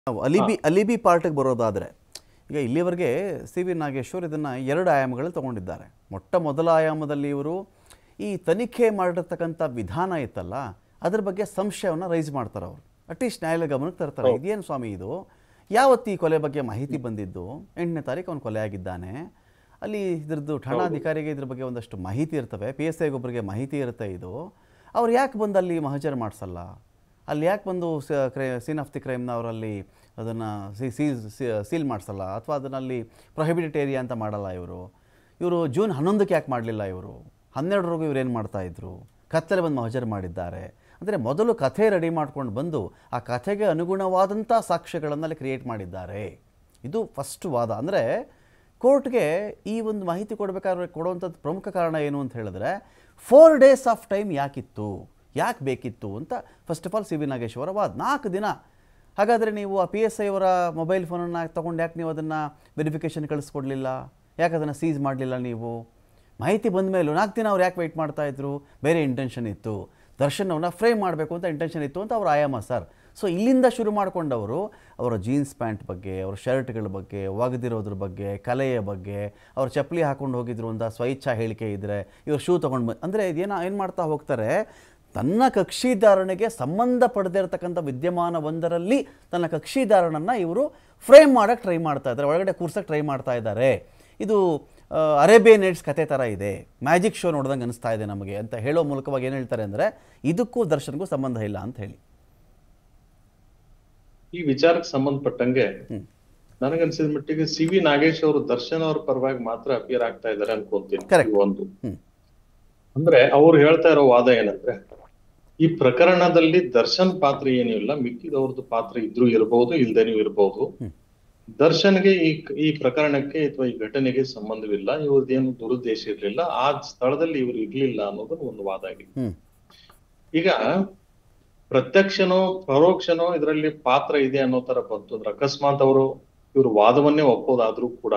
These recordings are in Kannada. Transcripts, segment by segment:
ನಾವು ಅಲಿಬಿ ಅಲಿಬಿ ಪಾರ್ಟಿಗೆ ಬರೋದಾದರೆ ಈಗ ಇಲ್ಲಿವರೆಗೆ ಸಿ ವಿ ನಾಗೇಶ್ವರ್ ಇದನ್ನು ಎರಡು ಆಯಾಮಗಳಲ್ಲಿ ತಗೊಂಡಿದ್ದಾರೆ ಮೊಟ್ಟ ಮೊದಲ ಆಯಾಮದಲ್ಲಿ ಇವರು ಈ ತನಿಖೆ ಮಾಡಿರ್ತಕ್ಕಂಥ ವಿಧಾನ ಇತ್ತಲ್ಲ ಅದ್ರ ಬಗ್ಗೆ ಸಂಶಯವನ್ನು ರೈಸ್ ಮಾಡ್ತಾರೆ ಅವರು ಅಟ್ಲೀಸ್ಟ್ ನ್ಯಾಯಾಲಯ ಗಮನಕ್ಕೆ ತರ್ತಾರೆ ಇದೇನು ಸ್ವಾಮಿ ಇದು ಯಾವತ್ತು ಈ ಕೊಲೆ ಬಗ್ಗೆ ಮಾಹಿತಿ ಬಂದಿದ್ದು ಎಂಟನೇ ತಾರೀಕು ಅವನು ಕೊಲೆ ಆಗಿದ್ದಾನೆ ಅಲ್ಲಿ ಇದ್ರದ್ದು ಠಾಣಾಧಿಕಾರಿಗೆ ಇದ್ರ ಬಗ್ಗೆ ಒಂದಷ್ಟು ಮಾಹಿತಿ ಇರ್ತವೆ ಪಿ ಎಸ್ ಐಗೊಬ್ಬರಿಗೆ ಮಾಹಿತಿ ಇರುತ್ತೆ ಇದು ಅವ್ರು ಯಾಕೆ ಬಂದು ಅಲ್ಲಿ ಮಹಜರ್ ಮಾಡಿಸಲ್ಲ ಅಲ್ಲಿ ಯಾಕೆ ಬಂದು ಕ್ರೈ ಸೀನ್ ಆಫ್ ದಿ ಕ್ರೈಮ್ನ ಅವರಲ್ಲಿ ಅದನ್ನು ಸೀಲ್ ಸೀಲ್ ಮಾಡಿಸಲ್ಲ ಅಥವಾ ಅದನ್ನಲ್ಲಿ ಪ್ರೊಹಿಬಿಟೆಡ್ ಏರಿಯಾ ಅಂತ ಮಾಡಲ್ಲ ಇವರು ಇವರು ಜೂನ್ ಹನ್ನೊಂದಕ್ಕೆ ಯಾಕೆ ಮಾಡಲಿಲ್ಲ ಇವರು ಹನ್ನೆರಡರಿಗೂ ಇವ್ರು ಏನು ಮಾಡ್ತಾಯಿದ್ರು ಕತ್ತಲೆ ಬಂದು ಮಹಜರ್ ಮಾಡಿದ್ದಾರೆ ಅಂದರೆ ಮೊದಲು ಕಥೆ ರೆಡಿ ಮಾಡ್ಕೊಂಡು ಬಂದು ಆ ಕಥೆಗೆ ಅನುಗುಣವಾದಂಥ ಸಾಕ್ಷ್ಯಗಳನ್ನು ಅಲ್ಲಿ ಕ್ರಿಯೇಟ್ ಮಾಡಿದ್ದಾರೆ ಇದು ಫಸ್ಟ್ ವಾದ ಅಂದರೆ ಕೋರ್ಟ್ಗೆ ಈ ಒಂದು ಮಾಹಿತಿ ಕೊಡಬೇಕಾದ್ರೆ ಕೊಡುವಂಥದ್ದು ಪ್ರಮುಖ ಕಾರಣ ಏನು ಅಂತ ಹೇಳಿದ್ರೆ ಫೋರ್ ಡೇಸ್ ಆಫ್ ಟೈಮ್ ಯಾಕಿತ್ತು ಯಾಕೆ ಬೇಕಿತ್ತು ಅಂತ first of all C V Nageshwara ವಾದ ನಾಲ್ಕು ದಿನ ಹಾಗಾದರೆ ನೀವು ಆ ಪಿ ಎಸ್ ಐ ಅವರ ಮೊಬೈಲ್ ಫೋನನ್ನು ತೊಗೊಂಡು ಯಾಕೆ ನೀವು ಅದನ್ನು ವೆರಿಫಿಕೇಷನ್ ಕಳಿಸ್ಕೊಡ್ಲಿಲ್ಲ ಯಾಕೆ ಅದನ್ನು ಸೀಸ್ ಮಾಡಲಿಲ್ಲ ನೀವು ಮಾಹಿತಿ ಬಂದ ಮೇಲೂ ನಾಲ್ಕು ದಿನ ಅವ್ರು ಯಾಕೆ ವೆಯ್ಟ್ ಮಾಡ್ತಾಯಿದ್ರು ಬೇರೆ ಇಂಟೆನ್ಷನ್ ಇತ್ತು ದರ್ಶನವನ್ನು ಫ್ರೇಮ್ ಮಾಡಬೇಕು ಅಂತ ಇಂಟೆನ್ಷನ್ ಇತ್ತು ಅಂತ ಅವ್ರ ಆಯಾಮ ಸರ್ ಸೊ ಇಲ್ಲಿಂದ ಶುರು ಮಾಡಿಕೊಂಡವರು ಅವರ ಜೀನ್ಸ್ ಪ್ಯಾಂಟ್ ಬಗ್ಗೆ ಅವರ ಶರ್ಟ್ಗಳ ಬಗ್ಗೆ ಒಗೆದಿರೋದ್ರ ಬಗ್ಗೆ ಕಲೆಯ ಬಗ್ಗೆ ಅವ್ರ ಚಪ್ಪಲಿ ಹಾಕೊಂಡು ಹೋಗಿದ್ರು ಅಂತ ಸ್ವಇಚ್ಛಾ ಹೇಳಿಕೆ ಇದ್ದರೆ ಇವ್ರು ಶೂ ತೊಗೊಂಡು ಬಂದು ಅಂದರೆ ಇದೇನೋ ಏನು ಮಾಡ್ತಾ ಹೋಗ್ತಾರೆ ತನ್ನ ಕಕ್ಷಿದಾರನಿಗೆ ಸಂಬಂಧ ಪಡೆದೇ ಇರತಕ್ಕಂಥ ವಿದ್ಯಮಾನವೊಂದರಲ್ಲಿ ತನ್ನ ಕಕ್ಷಿದಾರನನ್ನು ಇವರು ಫ್ರೇಮ್ ಮಾಡೋಕ್ಕೆ ಟ್ರೈ ಮಾಡ್ತಾ ಇದ್ದಾರೆ ಒಳಗಡೆ ಕೂರ್ಸೋಕ್ಕೆ ಟ್ರೈ ಮಾಡ್ತಾ ಇದ್ದಾರೆ ಇದು ಅರೇಬಿಯನ್ ನೈಟ್ಸ್ ಕತೆ ಥರ ಇದೆ ಮ್ಯಾಜಿಕ್ ಶೋ ನೋಡ್ದಂಗೆ ಅನಿಸ್ತಾ ಇದೆ ನಮಗೆ ಅಂತ ಹೇಳೋ ಮೂಲಕವಾಗಿ ಏನು ಹೇಳ್ತಾರೆ ಅಂದರೆ ಇದಕ್ಕೂ ದರ್ಶನ್ಗೂ ಸಂಬಂಧ ಇಲ್ಲ ಅಂತ ಹೇಳಿ ಈ ವಿಚಾರಕ್ಕೆ ಸಂಬಂಧಪಟ್ಟಂಗೆ ನನಗನ್ಸಿದ ಮಟ್ಟಿಗೆ ಸಿ ವಿ ನಾಗೇಶ್ ಅವರು ದರ್ಶನ್ ಅವ್ರ ಪರವಾಗಿ ಮಾತ್ರ ಅಪಿಯರ್ ಆಗ್ತಾ ಇದಾರೆ ಅನ್ಕೊಂತೀನಿ Correct. ಇದು ಒಂದು ಹ್ಮ್. ಅಂದ್ರೆ ಅವ್ರು ಹೇಳ್ತಾ ಇರೋ ವಾದ ಏನಂದ್ರೆ ಈ ಪ್ರಕರಣದಲ್ಲಿ ದರ್ಶನ್ ಪಾತ್ರ ಏನೂ ಇಲ್ಲ ಮಿಕ್ಕಿದವ್ರದ್ದು ಪಾತ್ರ ಇದ್ರೂ ಇರಬಹುದು ಇಲ್ದೇನೂ ಇರಬಹುದು ದರ್ಶನ್ಗೆ ಈ ಈ ಪ್ರಕರಣಕ್ಕೆ ಅಥವಾ ಈ ಘಟನೆಗೆ ಸಂಬಂಧವಿಲ್ಲ ಇವ್ರದ್ದೇನು ದುರುದ್ದೇಶ ಇರ್ಲಿಲ್ಲ ಆ ಸ್ಥಳದಲ್ಲಿ ಇವ್ರು ಇರ್ಲಿಲ್ಲ ಅನ್ನೋದು ಒಂದು ವಾದ ಆಗಿದೆ ಹ್ಞೂ ಈಗ ಪ್ರತ್ಯಕ್ಷನೋ ಪರೋಕ್ಷನೋ ಇದರಲ್ಲಿ ಪಾತ್ರ ಇದೆ ಅನ್ನೋ ತರ ಬಂತು ಅಂದ್ರೆ ಅಕಸ್ಮಾತ್ ಅವರು ಇವ್ರ ವಾದವನ್ನೇ ಒಪ್ಪೋದಾದ್ರೂ ಕೂಡ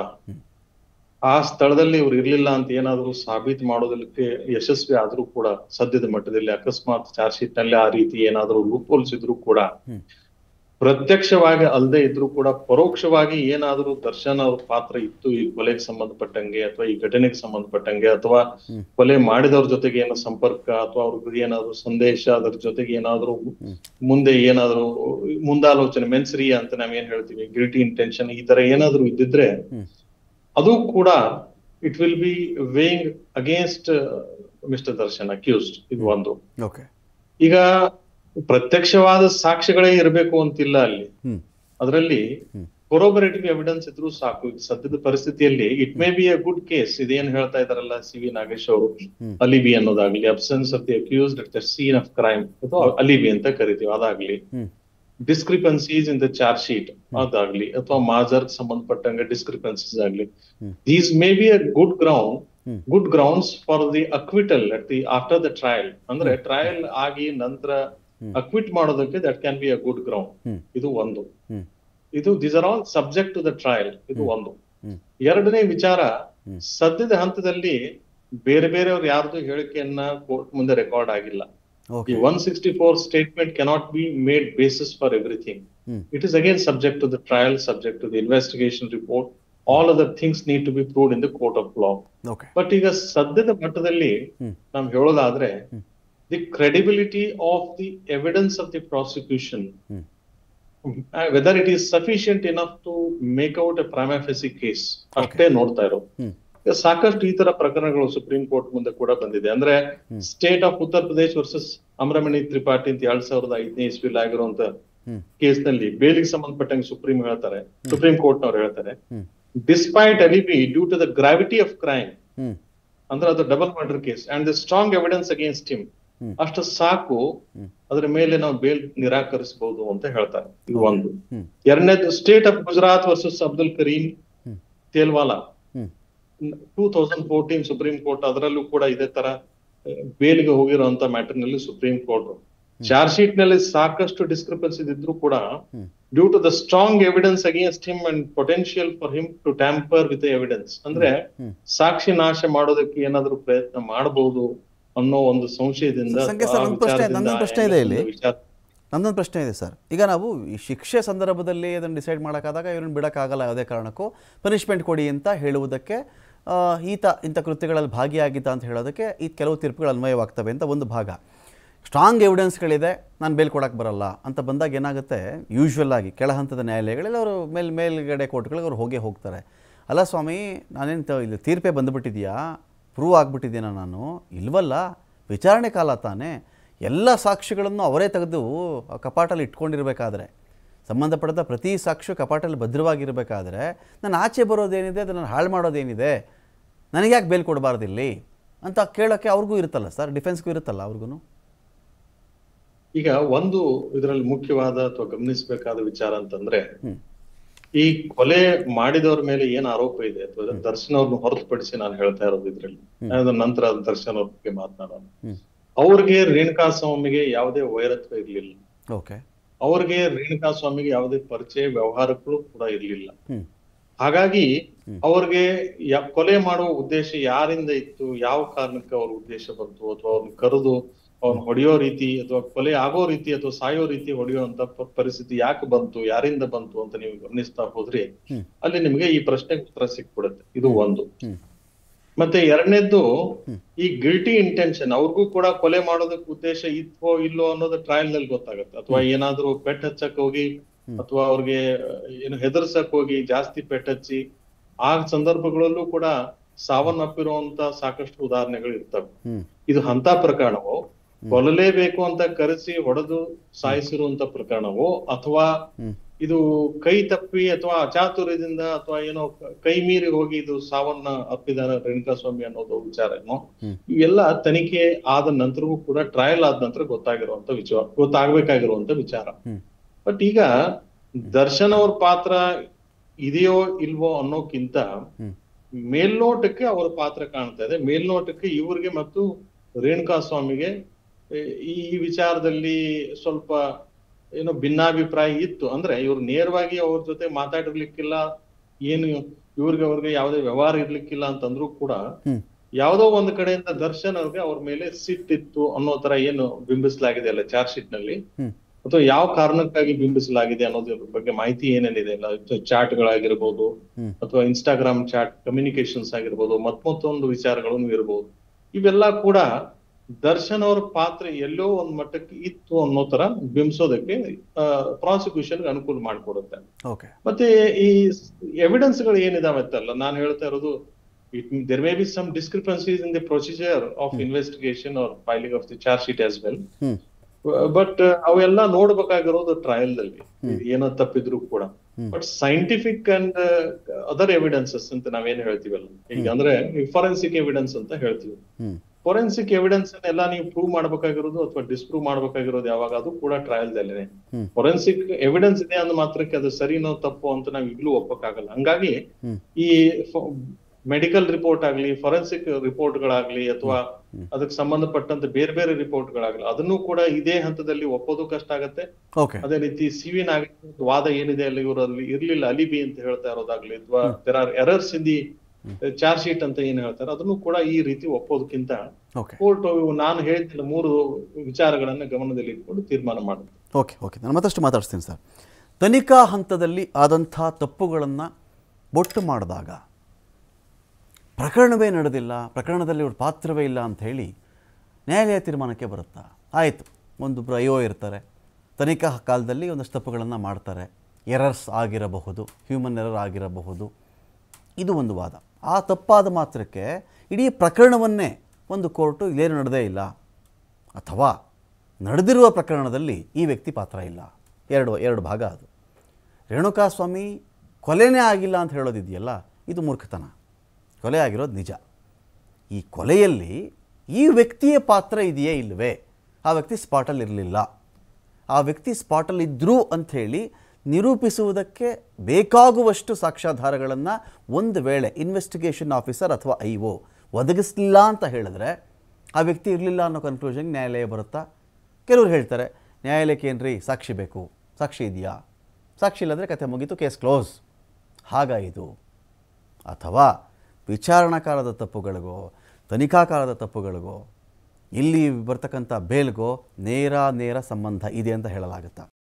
ಆ ಸ್ಥಳದಲ್ಲಿ ಇವ್ರು ಇರ್ಲಿಲ್ಲ ಅಂತ ಏನಾದ್ರೂ ಸಾಬೀತು ಮಾಡೋದಕ್ಕೆ ಯಶಸ್ವಿ ಆದ್ರೂ ಕೂಡ ಸದ್ಯದ ಮಟ್ಟದಲ್ಲಿ ಅಕಸ್ಮಾತ್ ಚಾರ್ಜ್ ಶೀಟ್ ನಲ್ಲಿ ಆ ರೀತಿ ಏನಾದ್ರೂ ಲೂಪ್ ಇದ್ರು ಕೂಡ ಹ್ಮ್. ಪ್ರತ್ಯಕ್ಷವಾಗಿ ಅಲ್ಲದೆ ಇದ್ರೂ ಕೂಡ ಪರೋಕ್ಷವಾಗಿ ಏನಾದ್ರೂ ದರ್ಶನ್ ಅವ್ರ ಪಾತ್ರ ಇತ್ತು ಈ ಕೊಲೆಗೆ ಸಂಬಂಧಪಟ್ಟಂಗೆ ಅಥವಾ ಈ ಘಟನೆಗೆ ಸಂಬಂಧಪಟ್ಟಂಗೆ ಅಥವಾ ಹ್ಮ್. ಕೊಲೆ ಮಾಡಿದವ್ರ ಜೊತೆಗೆ ಏನೋ ಸಂಪರ್ಕ ಅಥವಾ ಅವ್ರಿಗೆ ಏನಾದ್ರು ಸಂದೇಶ ಅದ್ರ ಜೊತೆಗೆ ಏನಾದ್ರು ಮುಂದೆ ಏನಾದ್ರು ಮುಂದಾಲೋಚನೆ ಮೆನ್ಸರಿ ಅಂತ ನಾವೇನ್ ಹೇಳ್ತೀವಿ ಗಿಲ್ಟಿ ಇಂಟೆನ್ಷನ್ ಈ ತರ ಏನಾದ್ರು ಇದ್ದಿದ್ರೆ ಹ್ಮ್. ಅದು ಕೂಡ it will be weighing against mister Darshan accused ಇದು ಒಂದು ಓಕೆ ಈಗ ಪ್ರತ್ಯಕ್ಷವಾದ ಸಾಕ್ಷ್ಯಗಳೇ ಇರಬೇಕು ಅಂತಿಲ್ಲ ಅಲ್ಲಿ ಹ್ಞೂ ಅದರಲ್ಲಿ ಹ್ಮ್. ಕೊರೋಬರೇಟಿವ್ ಎವಿಡೆನ್ಸ್ ಇದ್ರೂ ಸಾಕು ಈಗ ಸದ್ಯದ ಪರಿಸ್ಥಿತಿಯಲ್ಲಿ it may be a good case ಇದೇನ್ ಹೇಳ್ತಾ ಇದಾರಲ್ಲ ಸಿ ವಿ ನಾಗೇಶ್ ಅವರು ಹ್ಮ್. ಅಲಿಬಿ ಅನ್ನೋದಾಗ್ಲಿ absence of the accused at the scene of crime ಅಥವಾ ಅಲಿಬಿ ಅಂತ ಕರಿತೀವಿ ಅದಾಗ್ಲಿ ಹ್ಞೂ discrepancies in the charge sheet ಅದಾಗ್ಲಿ ಅಥವಾ ಮಾಜರ್ ಸಂಬಂಧಪಟ್ಟಂಗೆ ಡಿಸ್ಕ್ರಿಪನ್ಸೀಸ್ ಆಗ್ಲಿ hmm. These may be a good ground hmm. Good grounds for the acquittal at the after the trial ಅಂದ್ರೆ ಟ್ರಯಲ್ ಆಗಿ ನಂತರ ಹ್ಮ್. ಅಕ್ವಿಟ್ ಮಾಡೋದಕ್ಕೆ that can be a good ground hmm. ಇದು ಒಂದು ಹ್ಞೂ ಇದು this are all subject to the trial ಇದು ಒಂದು ಹ್ಮ್. ಎರಡನೇ ವಿಚಾರ ಹ್ಮ್. ಸದ್ಯದ ಹಂತದಲ್ಲಿ ಬೇರೆ ಬೇರೆಯವ್ರು ಯಾರ್ದು ಹೇಳಿಕೆಯನ್ನ ಕೋರ್ಟ್ ಮುಂದೆ ರೆಕಾರ್ಡ್ ಆಗಿಲ್ಲ ಈ okay one sixty four statement cannot be made basis for everything hmm. It is again subject to the trial subject to the investigation report all other things need to be proved in the court of law okay but ಈಗ ಸದ್ಯದ ಮಟ್ಟದಲ್ಲಿ ಹ್ಮ್. ನಾವು ಹೇಳೋದಾದ್ರೆ hmm. The credibility of the evidence of the prosecution hmm. Whether it is sufficient enough to make out a prima facie case ಅಷ್ಟೇ ನೋಡ್ತಾ ಇರೋ ಹ್ಮ್. ಈಗ ಸಾಕಷ್ಟು ಈ ತರ ಪ್ರಕರಣಗಳು ಸುಪ್ರೀಂ ಕೋರ್ಟ್ ಮುಂದೆ ಕೂಡ ಬಂದಿದೆ ಅಂದ್ರೆ ಹ್ಮ್. ಸ್ಟೇಟ್ ಆಫ್ ಉತ್ತರ ಪ್ರದೇಶ್ ವರ್ಸಸ್ ಅಮರಮಣಿ ತ್ರಿಪಾಠಿ ಅಂತ ಎರಡ್ ಸಾವಿರದ ಐದನೇ ಇಸ್ವಿಲ್ ಆಗಿರುವಂತ ಹ್ಮ್. ಕೇಸ್ ನಲ್ಲಿ ಬೇಲಿಗೆ ಸಂಬಂಧಪಟ್ಟಂಗೆ ಸುಪ್ರೀಂ ಹೇಳ್ತಾರೆ ಸುಪ್ರೀಂ ಕೋರ್ಟ್ ನವ್ರು ಹೇಳ್ತಾರೆ hmm. Despite alibi due to the gravity of crime ಹ್ಞೂ ಅಂದ್ರೆ ಅದು double murder case and the strong evidence against him hmm. ಅಷ್ಟು ಸಾಕು ಹ್ಮ್. ಅದರ ಮೇಲೆ ನಾವು ಬೇಲ್ ನಿರಾಕರಿಸಬಹುದು ಅಂತ ಹೇಳ್ತಾರೆ ಇದು ಒಂದು ಹ್ಮ್. ಎರಡನೇದು state of Gujarat versus Abdul Karim hmm. Telwala hmm. Two thousand fourteen supreme court ಅದರಲ್ಲೂ ಕೂಡ ಇದೇ ತರ ಆ, ಬೇಲಿಗೆ ಹೋಗಿರುವಂತ ಮ್ಯಾಟರ್ ನಲ್ಲಿ ಸುಪ್ರೀಂ ಕೋರ್ಟ್ ಚಾರ್ಜ್ ಶೀಟ್ ನಲ್ಲಿ ಸಾಕಷ್ಟು ಡಿಸ್ಕ್ರಿಪನ್ಸಿ ಇದ್ರೂ ಕೂಡ hmm. Due to the strong evidence against him and potential for him to tamper with evidence ಅಂದ್ರೆ ಹ್ಮ್. ಸಾಕ್ಷಿ ನಾಶ ಮಾಡೋದಕ್ಕೆ ಏನಾದ್ರೂ ಪ್ರಯತ್ನ ಮಾಡಬಹುದು ಅನ್ನೋ ಒಂದು ಸಂಶಯದಿಂದ ಸಂಖ್ಯೆ ಸರ್, ಆ ಒಂದು ಪ್ರಶ್ನೆ- ವಿಚಾರದಿಂದ ನನ್ನೊಂದು ಪ್ರಶ್ನೆ ಇದೆ ಇಲ್ಲಿ. ವಿಚಾರ ನನ್ನೊಂದು ಪ್ರಶ್ನೆ ಇದೆ ಸರ್ ಈಗ ನಾವು ಈ ಶಿಕ್ಷೆ ಸಂದರ್ಭದಲ್ಲಿ ಅದನ್ನು ಡಿಸೈಡ್ ಮಾಡೋಕ್ಕಾದಾಗ ಇವ್ರನ್ನ ಬಿಡೋಕ್ಕಾಗಲ್ಲ ಯಾವುದೇ ಕಾರಣಕ್ಕೂ ಪನಿಷ್ಮೆಂಟ್ ಕೊಡಿ ಅಂತ ಹೇಳುವುದಕ್ಕೆ ಆ, ಈತ ಇಂಥ ಕೃತ್ಯಗಳಲ್ಲಿ ಭಾಗಿಯಾಗಿದ್ದ ಅಂತ ಹೇಳೋದಕ್ಕೆ ಈ ಕೆಲವು ತೀರ್ಪುಗಳು ಅನ್ವಯವಾಗ್ತವೆ ಅಂತ ಒಂದು ಭಾಗ ಸ್ಟ್ರಾಂಗ್ ಎವಿಡೆನ್ಸ್ಗಳಿದೆ ನಾನು ಬೇಲ್ ಕೊಡೋಕ್ಕೆ ಬರಲ್ಲ ಅಂತ ಬಂದಾಗ ಏನಾಗುತ್ತೆ ಯೂಶ್ವಲ್ ಆಗಿ ಕೆಳ ಹಂತದ ನ್ಯಾಯಾಲಯಗಳಲ್ಲಿ ಅವರು ಮೇಲ್ ಮೇಲ್ಗಡೆ ಕೋರ್ಟ್ಗಳಿಗೆ ಅವ್ರು ಹೋಗೇ ಹೋಗ್ತಾರೆ ಅಲ್ಲ ಸ್ವಾಮಿ ನಾನೇನು ತ- ಇಲ್ಲಿ ತೀರ್ಪೇ ಬಂದುಬಿಟ್ಟಿದೆಯಾ ಪ್ರೂವ್ ಆಗಿಬಿಟ್ಟಿದ್ದೀನ ನಾನು ಇಲ್ವಲ್ಲ ವಿಚಾರಣೆ ಕಾಲ ತಾನೇ ಎಲ್ಲ ಸಾಕ್ಷಿಗಳನ್ನು ಅವರೇ ತೆಗೆದು ಆ ಕಪಾಟಲ್ಲಿ ಇಟ್ಕೊಂಡಿರಬೇಕಾದ್ರೆ ಸಂಬಂಧಪಟ್ಟ ಪ್ರತಿ ಸಾಕ್ಷಿ ಕಪಾಟಲ್ಲಿ ಭದ್ರವಾಗಿರಬೇಕಾದ್ರೆ ನಾನು ಆಚೆ ಬರೋದೇನಿದೆ ಅದನ್ನು ಹಾಳು ಮಾಡೋದೇನಿದೆ ನನಗೆ ಯಾಕೆ ಬೇಲ್ ಕೊಡಬಾರ್ದು ಇಲ್ಲಿ ಅಂತ ಕೇಳೋಕ್ಕೆ ಅವ್ರಿಗೂ ಇರುತ್ತಲ್ಲ ಸರ್ ಡಿಫೆನ್ಸ್ಗೂ ಇರುತ್ತಲ್ಲ ಅವ್ರಿಗೂ ಈಗ ಒಂದು ಇದರಲ್ಲಿ ಮುಖ್ಯವಾದ ಅಥವಾ ಗಮನಿಸಬೇಕಾದ ವಿಚಾರ ಅಂತಂದ್ರೆ ಹ್ಮ್. ಈ ಕೊಲೆ ಮಾಡಿದವ್ರ ಮೇಲೆ ಏನ್ ಆರೋಪ ಇದೆ ಅಥವಾ ದರ್ಶನ್ ಅವ್ರನ್ನ ಹೊರತುಪಡಿಸಿ ನಾನು ಹೇಳ್ತಾ ಇರೋದು ಇದ್ರಲ್ಲಿ ಅದರ ನಂತರ ದರ್ಶನ್ ಅವ್ರ ಬಗ್ಗೆ ಮಾತನಾಡೋಣ ಹ್ಮ್. ಅವ್ರಿಗೆ ರೇಣುಕಾ ಸ್ವಾಮಿಗೆ ಯಾವುದೇ ವೈರತ್ವ ಇರ್ಲಿಲ್ಲ ಓಕೆ ಅವ್ರಿಗೆ ರೇಣುಕಾ ಸ್ವಾಮಿಗೆ ಯಾವುದೇ ಪರಿಚಯ ವ್ಯವಹಾರಗಳು ಕೂಡ ಇರ್ಲಿಲ್ಲ ಹ್ಞೂ ಹಾಗಾಗಿ ಅವ್ರಿಗೆ ಯ- ಕೊಲೆ ಮಾಡುವ ಉದ್ದೇಶ ಯಾರಿಂದ ಇತ್ತು ಯಾವ ಕಾರಣಕ್ಕೆ ಅವ್ರ ಉದ್ದೇಶ ಬಂತು ಅಥವಾ ಅವ್ರನ್ನ ಕರೆದು ಅವ್ರನ್ನ ಹೊಡೆಯೋ ರೀತಿ ಅಥವಾ ಕೊಲೆ ಆಗೋ ರೀತಿ ಅಥವಾ ಸಾಯೋ ರೀತಿ ಹೊಡೆಯುವಂತ ಪ- ಪರಿಸ್ಥಿತಿ ಯಾಕೆ ಬಂತು ಯಾರಿಂದ ಬಂತು ಅಂತ ನೀವು ಗಮನಿಸ್ತಾ ಹೋದ್ರಿ ಹ್ಮ್. ಅಲ್ಲಿ ನಿಮಗೆ ಈ ಪ್ರಶ್ನೆಗೆ ಉತ್ತರ ಸಿಕ್ಬಿಡುತ್ತೆ ಇದು ಒಂದು ಹ್ಮ್. ಮತ್ತೆ ಎರಡನೇದ್ದು ಈ ಗಿಲ್ಟಿ ಇಂಟೆನ್ಷನ್ ಅವ್ರಿಗೂ ಕೂಡ ಕೊಲೆ ಮಾಡೋದಕ್ಕೆ ಉದ್ದೇಶ ಇತ್ತೋ ಇಲ್ಲೋ ಅನ್ನೋದು ಟ್ರಯಲ್ ನಲ್ಲಿ ಗೊತ್ತಾಗುತ್ತೆ ಅಥವಾ ಏನಾದ್ರೂ ಪೆಟ್ ಹಚ್ಚಕ್ ಹೋಗಿ ಅಥವಾ ಅವ್ರಿಗೆ ಏನು ಹೆದರ್ಸಕ್ ಹೋಗಿ ಜಾಸ್ತಿ ಪೆಟ್ ಹಚ್ಚಿ ಆ ಸಂದರ್ಭಗಳಲ್ಲೂ ಕೂಡ ಸಾವನ್ನಪ್ಪಿರುವಂತ ಸಾಕಷ್ಟು ಉದಾಹರಣೆಗಳು ಇರ್ತವೆ ಹ್ಞೂ ಇದು ಅಂತ ಪ್ರಕರಣವೋ ಕೊಲ್ಲಲೇಬೇಕು ಅಂತ ಕರೆಸಿ ಹೊಡೆದು ಸಾಯಿಸಿರುವಂತ ಪ್ರಕರಣವೋ ಅಥವಾ ಹ್ಞೂ ಇದು ಕೈ ತಪ್ಪಿ ಅಥವಾ ಅಚಾತುರ್ಯದಿಂದ ಅಥವಾ ಏನೋ ಕ- ಕೈ ಮೀರಿ ಹೋಗಿ ಇದು ಸಾವನ್ನ ಅಪ್ಪಿದಾರೆ ರೇಣುಕಾ ಸ್ವಾಮಿ ಅನ್ನೋದು ವಿಚಾರ ಏನೋ ಹ್ಮ್. ಇವೆಲ್ಲ ತನಿಖೆ ಆದ ನಂತರವೂ ಕೂಡ ಟ್ರಯಲ್ ಆದ ನಂತರ ಗೊತ್ತಾಗಿರುವಂತ ವಿಚಾರ ಗೊತ್ತಾಗ್ಬೇಕಾಗಿರುವಂತ ವಿಚಾರ ಹ್ಮ್. ಬಟ್ ಈಗ ದರ್ಶನ್ ಅವ್ರ ಪಾತ್ರ ಇದೆಯೋ ಇಲ್ವೋ ಅನ್ನೋಕ್ಕಿಂತ ಹ್ಮ್. ಮೇಲ್ನೋಟಕ್ಕೆ ಅವರ ಪಾತ್ರ ಕಾಣ್ತಾ ಇದೆ ಮೇಲ್ನೋಟಕ್ಕೆ ಇವ್ರಿಗೆ ಮತ್ತು ರೇಣುಕಾ ಸ್ವಾಮಿಗೆ ಏ, ಈ ಈ ವಿಚಾರದಲ್ಲಿ ಸ್ವಲ್ಪ ಏನೋ ಭಿನ್ನಾಭಿಪ್ರಾಯ ಇತ್ತು ಅಂದ್ರೆ ಇವ್ರು ನೇರವಾಗಿ ಅವ್ರ ಜೊತೆ ಮಾತಾಡಿರ್ಲಿಕ್ಕಿಲ್ಲ ಏನು ಇವ್ರಿಗೆ ಅವ್ರಿಗೆ ಯಾವುದೇ ವ್ಯವಹಾರ ಇರ್ಲಿಕ್ಕಿಲ್ಲ ಅಂತಂದ್ರೂ ಕೂಡ ಹ್ಮ್. ಯಾವುದೋ ಒಂದು ಕಡೆಯಿಂದ ದರ್ಶನ್ ಅವ್ರಿಗೆ ಅವ್ರ ಮೇಲೆ ಸಿಟ್ಟಿತ್ತು ಅನ್ನೋ ತರ ಏನು ಬಿಂಬಿಸಲಾಗಿದೆ ಅಲ್ಲ ಚಾರ್ಜ್ ಶೀಟ್ ನಲ್ಲಿ ಹ್ಮ್. ಅಥವಾ ಯಾವ ಕಾರಣಕ್ಕಾಗಿ ಬಿಂಬಿಸಲಾಗಿದೆ ಅನ್ನೋದ್ರ ಬಗ್ಗೆ ಮಾಹಿತಿ ಏನೇನಿದೆ ಅಲ್ಲ ಚಾಟ್ಗಳಾಗಿರ್ಬೋದು ಹ್ಮ್. ಅಥವಾ ಇನ್ಸ್ಟಾಗ್ರಾಮ್ ಚಾಟ್ ಕಮ್ಯುನಿಕೇಶನ್ಸ್ ಆಗಿರ್ಬೋದು ಮತ್ ಮತ್ತೊಂದು ವಿಚಾರಗಳನ್ನು ಇರ್ಬೋದು ಇವೆಲ್ಲ ಕೂಡ ದರ್ಶನ್ ಅವ್ರ ಪಾತ್ರ ಎಲ್ಲೋ ಒಂದ್ ಮಟ್ಟಕ್ಕೆ ಇತ್ತು ಅನ್ನೋ ತರ ಬಿಂಬಿಸೋದಕ್ಕೆ ಪ್ರಾಸಿಕ್ಯೂಷನ್ ಅನುಕೂಲ ಮಾಡಿಕೊಡುತ್ತೆ ಓಕೆ ಮತ್ತೆ ಈ ಎವಿಡೆನ್ಸ್ ಗಳು ಏನಿದಾವೆ ಅಂತಲ್ಲ ನಾನು ಹೇಳ್ತಾ ಇರೋದು there may be some discrepancies in the procedure of investigation or filing of the charge sheet as well hmm. But ಅವೆಲ್ಲ ನೋಡ್ಬೇಕಾಗಿರೋದು ಟ್ರಯಲ್ ನಲ್ಲಿ ಏನೋ ತಪ್ಪಿದ್ರು ಕೂಡ hmm. But scientific and other evidences ಅಂತ ನಾವೇನ್ ಹೇಳ್ತೀವಲ್ಲ ಈಗ ಅಂದ್ರೆ ಫೊರೆನ್ಸಿಕ್ ಎವಿಡೆನ್ಸ್ ಅಂತ ಹೇಳ್ತೀವಿ ಹ್ಮ್ ಫೊರೆನ್ಸಿಕ್ ಎವಿಡೆನ್ಸ್ ಎಲ್ಲ ನೀವು ಪ್ರೂವ್ ಮಾಡ್ಬೇಕಾಗಿರೋದು ಅಥವಾ ಡಿಸ್ಪ್ರೂವ್ ಮಾಡ್ಬೇಕಾಗಿರೋದು ಯಾವಾಗ ಅದು ಕೂಡ ಟ್ರಯಲ್ ದಲ್ಲೇನೆ ಹ್ಮ್. ಫೊರೆನ್ಸಿಕ್ ಎವಿಡೆನ್ಸ್ ಇದೆ ಅಂದ ಮಾತ್ರಕ್ಕೆ ಅದು ಸರಿನೋ ತಪ್ಪು ಅಂತ ನಾವು ಈಗಲೂ ಒಪ್ಪಕ್ಕಾಗಲ್ಲ ಹಂಗಾಗಿ ಹ್ಮ್. ಈ ಮೆಡಿಕಲ್ ರಿಪೋರ್ಟ್ ಆಗ್ಲಿ ಫೊರೆನ್ಸಿಕ್ ರಿಪೋರ್ಟ್ ಗಳಾಗ್ಲಿ ಅಥವಾ ಅದಕ್ಕೆ ಸಂಬಂಧಪಟ್ಟಂತೆ ಬೇರೆ ಬೇರೆ ರಿಪೋರ್ಟ್ ಗಳಾಗ್ಲಿ ಅದನ್ನು ಕೂಡ ಇದೇ ಹಂತದಲ್ಲಿ ಒಪ್ಪೋದು ಕಷ್ಟ ಆಗತ್ತೆ ಓಕೆ ಅದೇ ರೀತಿ ಸಿವಿನ ವಾದ ಏನಿದೆ ಅಲ್ಲಿ ಇವರಲ್ಲಿ ಇರ್ಲಿಲ್ಲ ಅಲಿಬಿ ಅಂತ ಹೇಳ್ತಾ ಇರೋದಾಗ್ಲಿ ಅಥವಾ there are errors in the charge sheet ಅಂತ ಏನ್ ಹೇಳ್ತಾರೆ ಅದನ್ನು ಕೂಡ ಈ ರೀತಿ ಒಪ್ಪೋದಕ್ಕಿಂತ ಓಕೆ ಕೋರ್ಟ್ ನಾನು ಹೇಳ್ತಿಲ್ಲ ಮೂರು ವಿಚಾರಗಳನ್ನ ಗಮನದಲ್ಲಿ ಇಟ್ಕೊಂಡು ತೀರ್ಮಾನ ಮಾಡುತ್ತೆ ಓಕೆ ಓಕೆ ನಾನು ಮತ್ತಷ್ಟು ಮಾತಾಡ್ತೀನಿ ಸರ್ ತನಿಖಾ ಹಂತದಲ್ಲಿ ಆದಂಥ ತಪ್ಪುಗಳನ್ನು ಬೊಟ್ಟು ಮಾಡಿದಾಗ ಪ್ರಕರಣವೇ ನಡೆದಿಲ್ಲ ಪ್ರಕರಣದಲ್ಲಿ ಇವ್ರ ಪಾತ್ರವೇ ಇಲ್ಲ ಅಂತ ಹೇಳಿ ನ್ಯಾಯಾಲಯ ತೀರ್ಮಾನಕ್ಕೆ ಬರುತ್ತಾ ಆಯಿತು ಒಂದೊಬ್ಬರು ಅಯ್ಯೋ ಇರ್ತಾರೆ ತನಿಖಾ ಕಾಲದಲ್ಲಿ ಒಂದಷ್ಟು ತಪ್ಪುಗಳನ್ನು ಮಾಡ್ತಾರೆ ಎರರ್ಸ್ ಆಗಿರಬಹುದು ಹ್ಯೂಮನ್ ಎರರ್ ಆಗಿರಬಹುದು ಇದು ಒಂದು ವಾದ ಆ ತಪ್ಪಾದ ಮಾತ್ರಕ್ಕೆ ಇಡೀ ಪ್ರಕರಣವನ್ನೇ ಒಂದು ಕೋರ್ಟು ಇಲ್ಲೇನು ನಡೆದೇ ಇಲ್ಲ ಅಥವಾ ನಡೆದಿರುವ ಪ್ರಕರಣದಲ್ಲಿ ಈ ವ್ಯಕ್ತಿ ಪಾತ್ರ ಇಲ್ಲ ಎರಡು ಎರಡು ಭಾಗ ಅದು ರೇಣುಕಾಸ್ವಾಮಿ ಕೊಲೆನೇ ಆಗಿಲ್ಲ ಅಂತ ಹೇಳೋದಿದೆಯಲ್ಲ ಇದು ಮೂರ್ಖತನ ಕೊಲೆ ಆಗಿರೋದು ನಿಜ ಈ ಕೊಲೆಯಲ್ಲಿ ಈ ವ್ಯಕ್ತಿಯ ಪಾತ್ರ ಇದೆಯೇ ಇಲ್ಲವೇ ಆ ವ್ಯಕ್ತಿ ಸ್ಪಾಟಲ್ಲಿ ಇರಲಿಲ್ಲ ಆ ವ್ಯಕ್ತಿ ಸ್ಪಾಟಲ್ಲಿ ಇದ್ದರು ಅಂಥೇಳಿ ನಿರೂಪಿಸುವುದಕ್ಕೆ ಬೇಕಾಗುವಷ್ಟು ಸಾಕ್ಷ್ಯಾಧಾರಗಳನ್ನು ಒಂದು ವೇಳೆ ಇನ್ವೆಸ್ಟಿಗೇಷನ್ ಆಫೀಸರ್ ಅಥವಾ ಐ ಒ ಒದಗಿಸಲಿಲ್ಲ ಅಂತ ಹೇಳಿದ್ರೆ ಆ ವ್ಯಕ್ತಿ ಇರಲಿಲ್ಲ ಅನ್ನೋ ಕನ್ಕ್ಲೂಷನ್ಗೆ ನ್ಯಾಯಾಲಯ ಬರುತ್ತಾ ಕೆಲವ್ರು ಹೇಳ್ತಾರೆ ನ್ಯಾಯಾಲಯಕ್ಕೆ ಏನ್ರಿ ಸಾಕ್ಷಿ ಬೇಕು ಸಾಕ್ಷಿ ಇದೆಯಾ ಸಾಕ್ಷಿ ಇಲ್ಲದ್ರೆ ಕತೆ ಮುಗೀತು ಕೇಸ್ ಕ್ಲೋಸ್ ಹಾಗಾಯಿತು ಅಥವಾ ವಿಚಾರಣಾಕಾಲದ ತಪ್ಪುಗಳಿಗೋ ತನಿಖಾಕಾಲದ ತಪ್ಪುಗಳಿಗೋ ಇಲ್ಲಿ ಬರ್ತಕ್ಕಂಥ ಬೇಲ್ಗೋ ನೇರ ನೇರ ಸಂಬಂಧ ಇದೆ ಅಂತ ಹೇಳಲಾಗುತ್ತಾ